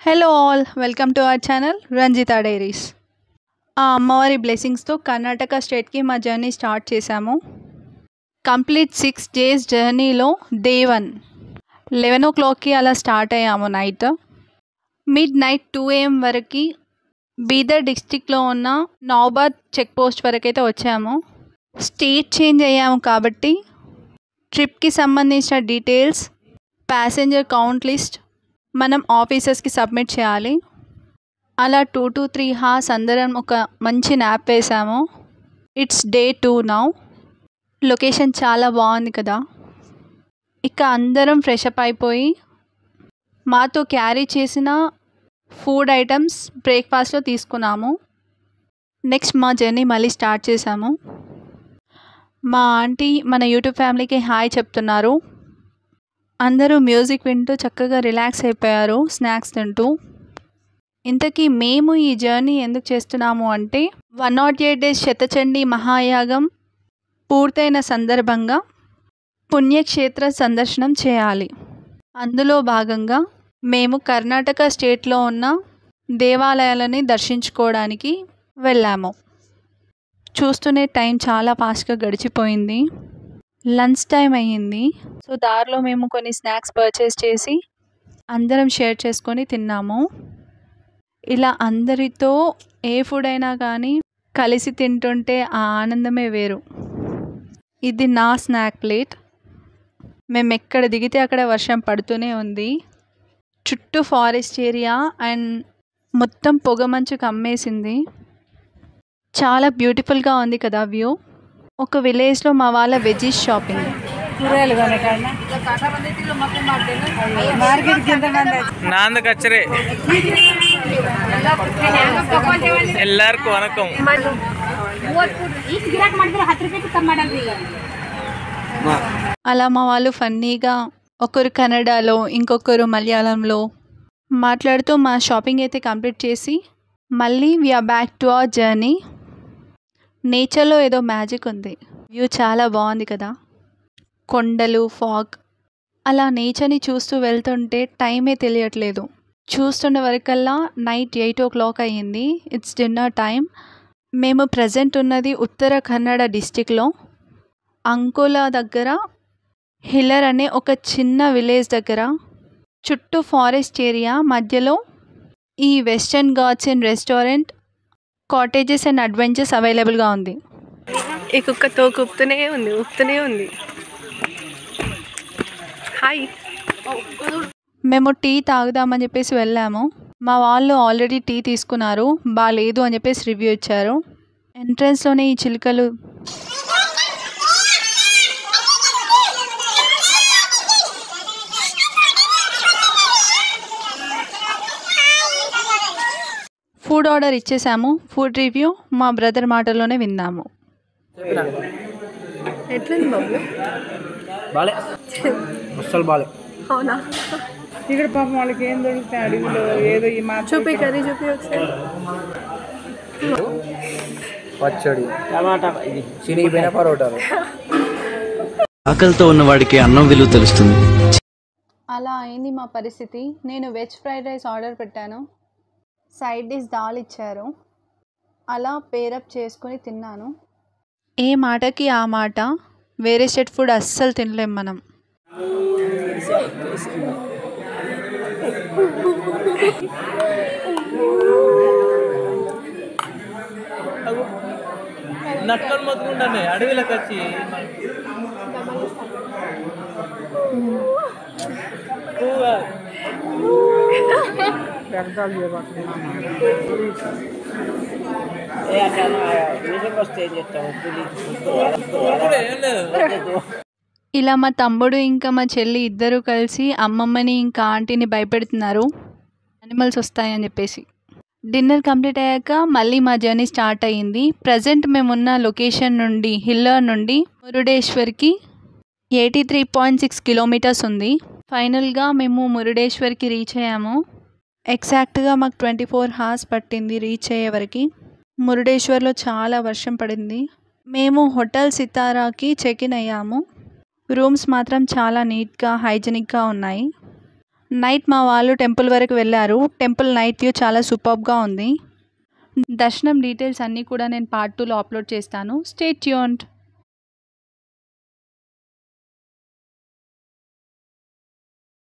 hello all welcome to our channel Ranjitha diaries ఆ అమ్మవారి బ్లెస్సింగ్స్తో కర్ణాటక స్టేట్కి మా జర్నీ స్టార్ట్ చేశాము కంప్లీట్ సిక్స్ డేస్ జర్నీలో డే వన్ లెవెన్ ఓ క్లాక్కి అలా స్టార్ట్ అయ్యాము night midnight two AM వరకు బీదర్ డిస్టిక్లో ఉన్న నౌబాద్ చెక్ పోస్ట్ వరకు అయితే వచ్చాము స్టేట్ చేంజ్ అయ్యాము కాబట్టి ట్రిప్కి సంబంధించిన డీటెయిల్స్ ప్యాసింజర్ కౌంట్ లిస్ట్ మనం ఆఫీసర్స్కి సబ్మిట్ చేయాలి అలా టూ టు త్రీ హార్స్ అందరం ఒక మంచి న్యాప్ వేసాము it's day two now location చాలా బాగుంది కదా ఇక అందరం ఫ్రెష్ అప్ అయిపోయి మాతో క్యారీ చేసిన ఫుడ్ ఐటమ్స్ బ్రేక్ఫాస్ట్లో తీసుకున్నాము నెక్స్ట్ మా జర్నీ మళ్ళీ స్టార్ట్ చేసాము మా ఆంటీ మన యూట్యూబ్ ఫ్యామిలీకి హాయ్ చెప్తున్నారు అందరూ మ్యూజిక్ వింటూ చక్కగా రిలాక్స్ అయిపోయారు స్నాక్స్ తింటూ ఇంతకీ మేము ఈ జర్నీ ఎందుకు చేస్తున్నాము అంటే వన్ నాట్ ఎయిట్ డేస్ శతచండీ మహాయాగం పూర్తయిన సందర్భంగా పుణ్యక్షేత్ర సందర్శనం చేయాలి అందులో భాగంగా మేము కర్ణాటక స్టేట్లో ఉన్న దేవాలయాలని దర్శించుకోవడానికి వెళ్ళాము చూస్తూనే టైం చాలా ఫాస్ట్గా గడిచిపోయింది లంచ్ టైం అయ్యింది సో దారిలో మేము కొన్ని స్నాక్స్ పర్చేస్ చేసి అందరం షేర్ చేసుకొని తిన్నాము ఇలా అందరితో ఏ ఫుడ్ అయినా కానీ కలిసి తింటుంటే ఆ ఆనందమే వేరు ఇది నా స్నాక్ ప్లేట్ మేము ఎక్కడ దిగితే అక్కడ వర్షం పడుతూనే ఉంది చుట్టూ ఫారెస్ట్ ఏరియా అండ్ మొత్తం పొగమంచు కమ్మేసింది చాలా బ్యూటిఫుల్గా ఉంది కదా వ్యూ ఒక విలేజ్లో మా వాళ్ళ వెజీస్ షాపింగ్ కూరగాయలు కొనకాడన మార్కెట్కి ఎంతమంది நாந்த கச்சரே எல்லாருக்கும் வணக்கம் ಇಷ್ಟು ಗಿರಾಕ್ ಮಾಡಿದ್ರೆ ಹತ್ತು ರೂಪಾಯಿ ಕಮ್ಮಿ ಮಾಡಲ್ರಿ ಈಗ అలా మా వాళ్ళు ఫన్నీగా ఒకరు కన్నడలో ఇంకొకరు మలయాళంలో మాట్లాడుతూ మా షాపింగ్ అయితే కంప్లీట్ చేసి మళ్ళీ we're back to our journey నేచర్లో ఏదో మ్యాజిక్ ఉంది వ్యూ చాలా బాగుంది కదా కొండలు ఫాగ్ అలా నేచర్ని చూస్తూ వెళ్తుంటే టైమే తెలియట్లేదు చూస్తున్న వరకల్లా నైట్ ఎయిట్ ఓ క్లాక్ అయ్యింది ఇట్స్ డిన్నర్ టైం మేము ప్రజెంట్ ఉన్నది ఉత్తర కన్నడ డిస్టిక్లో అంకోలా దగ్గర హిల్లర్ అనే ఒక చిన్న విలేజ్ దగ్గర చుట్టూ ఫారెస్ట్ ఏరియా మధ్యలో ఈ Western Ghats and restaurant cottages and adventures అవైలబుల్గా ఉంది ఈ కుక్క తోకు ఉప్పుతూనే ఉంది ఉప్పుతూనే ఉంది హాయ్ మేము టీ తాగుదామని చెప్పేసి వెళ్ళాము మా వాళ్ళు ఆల్రెడీ టీ తీసుకున్నారు బాగాలేదు అని చెప్పేసి రివ్యూ ఇచ్చారు ఎంట్రన్స్లోనే ఈ చిలుకలు ఫుడ్ ఆర్డర్ ఇచ్చేసాము ఫుడ్ రివ్యూ మా బ్రదర్ మాటల్లోనే విన్నాము ఎట్లుంది బాబు బాలే అస్సలు బాలే అవునా ఇక్కడ పాపం వాళ్ళకి ఏం దొరుకుతాయి అడవిలో ఏదో ఈ మా చూపి కర్రీ చూపి ఒకసారి పచ్చడి టమాటా ఇది చినిగిపోయిన పరోటాలు ఆకలితో ఉన్నవాడికి అన్నం విలువ తెలుస్తుంది అలా అయింది మా పరిస్థితి నేను వెజ్ ఫ్రైడ్ రైస్ ఆర్డర్ పెట్టాను సైడ్ డిష్ దాల్ ఇచ్చారు అలా పేరప్ చేసుకొని తిన్నాను ఏ మాటకి ఆ మాట వేరే స్టేట్ ఫుడ్ అస్సలు తినలేం మనం నక్కలు మొత్తుకుంటానే అడవిలోకి వచ్చి ఇలా మా తమ్ముడు ఇంకా మా చెల్లి ఇద్దరు కలిసి అమ్మమ్మని ఇంకా ఆంటీని భయపెడుతున్నారు యానిమల్స్ వస్తాయని చెప్పేసి డిన్నర్ కంప్లీట్ అయ్యాక మళ్ళీ మా జర్నీ స్టార్ట్ అయ్యింది ప్రజెంట్ మేమున్న లొకేషన్ నుండి హిల్లర్ నుండి మురుడేశ్వర్కి eighty three point six kilometres ఉంది ఫైనల్గా మేము మురుడేశ్వర్కి రీచ్ అయ్యాము ఎగ్జాక్ట్గా మాకు ట్వంటీ ఫోర్ హార్స్ పట్టింది రీచ్ అయ్యే వరకు మురుడేశ్వర్లో చాలా వర్షం పడింది మేము హోటల్ సితారాకి చెక్ ఇన్ అయ్యాము రూమ్స్ మాత్రం చాలా నీట్గా హైజెనిక్గా ఉన్నాయి నైట్ మా వాళ్ళు టెంపుల్ వరకు వెళ్ళారు టెంపుల్ నైట్ వ్యూ చాలా సూపర్గా ఉంది దర్శనం డీటెయిల్స్ అన్నీ కూడా నేను పార్ట్ టూలో అప్లోడ్ చేస్తాను స్టే ట్యూన్డ్